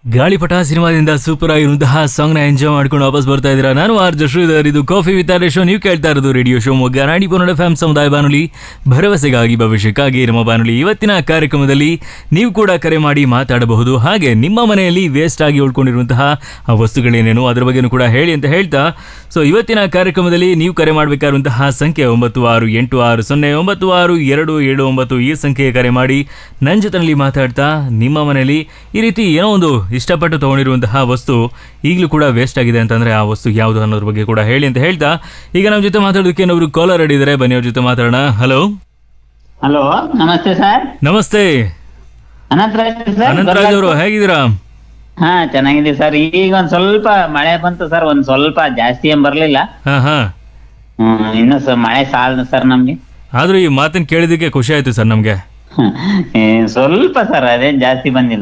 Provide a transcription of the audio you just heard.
ಗಾಳಿಪಟ ಸಿನಿಮಾದಿಂದ ಸೂಪರ್ ಆಗಿರುವಂತಹ ಸಾಂಗ್ ನ ಎಂಜಾಯ್ ಮಾಡ್ಕೊಂಡು ವಾಪಸ್ ಬರ್ತಾ ಇದ್ದೀರಾ ನಾನು ಆರ್ ಶ್ರೀಧರ್ ಇದು ಕಾಫಿ ವಿತ್ ಶೋ ನೀವು ಕೇಳ್ತಾ ಇರೋದು ರೇಡಿಯೋ ಶೋ ಮೊಗ್ಗ ನಾಡಿ ಪುನಡ ಫ್ಯಾಮ್ ಸಮುದಾಯ ಬಾನುಲಿ ಭರವಸೆಗಾಗಿ ಭವಿಷ್ಯಕ್ಕಾಗಿ ನಮ್ಮ ಬಾನುಲಿ ಇವತ್ತಿನ ಕಾರ್ಯಕ್ರಮದಲ್ಲಿ ನೀವು ಕೂಡ ಕರೆ ಮಾಡಿ ಮಾತಾಡಬಹುದು ಹಾಗೆ ನಿಮ್ಮ ಮನೆಯಲ್ಲಿ ವೇಸ್ಟ್ ಆಗಿ ಉಳ್ಕೊಂಡಿರುವಂತಹ ಆ ವಸ್ತುಗಳೇನೇನು ಅದರ ಬಗ್ಗೆನೂ ಕೂಡ ಹೇಳಿ ಅಂತ ಹೇಳ್ತಾ ಸೊ ಇವತ್ತಿನ ಕಾರ್ಯಕ್ರಮದಲ್ಲಿ ನೀವು ಕರೆ ಮಾಡಬೇಕಾಗಿರುವಂತಹ ಸಂಖ್ಯೆ ಒಂಬತ್ತು ಆರು ಎಂಟು ಆರು ಸೊನ್ನೆ ಒಂಬತ್ತು ಆರು ಎರಡು ಏಳು ಒಂಬತ್ತು ಈ ಸಂಖ್ಯೆಗೆ ಕರೆ ಮಾಡಿ ನನ್ನ ಜೊತೆನಲ್ಲಿ ಮಾತಾಡ್ತಾ ನಿಮ್ಮ ಮನೆಯಲ್ಲಿ ಈ ರೀತಿ ಏನೋ ಒಂದು ಇಷ್ಟಪಟ್ಟು ತಗೊಂಡಿರುವಂತಹ ವಸ್ತು ಈಗಲೂ ಕೂಡ ವೇಸ್ಟ್ ಆಗಿದೆ ಅಂತಂದ್ರೆ ಆ ವಸ್ತು ಯಾವುದು ಅನ್ನೋದ್ರ ಬಗ್ಗೆ ಕೂಡ ಹೇಳಿ ಅಂತ ಹೇಳ್ತಾ ಈಗ ನಮ್ಮ ಜೊತೆ ಮಾತಾಡೋದಕ್ಕೆ ಏನೊಬ್ರು ಕಾಲರ್ ಇದ್ದಾರೆ ಬನ್ನಿ ಅವ್ರ ಜೊತೆ ಮಾತಾಡೋಣ ಹಲೋ ಹಲೋ ನಮಸ್ತೆ ಸರ್ ನಮಸ್ತೆ ಅನಂತರಾಜ್ ಸರ್ ಅನಂತರಾಜ್ ಅವರು ಹೇಗಿದ್ದೀರಾ ಹಾ ಚೆನ್ನಾಗಿದೆ ಸರ್ ಈಗ ಒಂದ್ ಸ್ವಲ್ಪ ಮಳೆ ಬಂತು ಸರ್ ಒಂದ್ ಸ್ವಲ್ಪ ಜಾಸ್ತಿ ಏನ್ ಬರ್ಲಿಲ್ಲ ಹಾ ಹಾ ಹ್ಮ್ ಇನ್ನು ಸ ಮಳೆ ಸಾಲದ ಸರ್ ನಮ್ಗೆ ಆದ್ರೂ ಈ ಮಾತನ್ನ ಕೇಳಿದಕ್ಕೆ ಖುಷಿ ಆಯ್ತು ಸರ್ ನಮ್ಗೆ ಏ, ಸ್ವಲ್ಪ ಸರ್ ಅದೇನ್ ಜಾಸ್ತಿ ಬಂದಿಲ್ಲ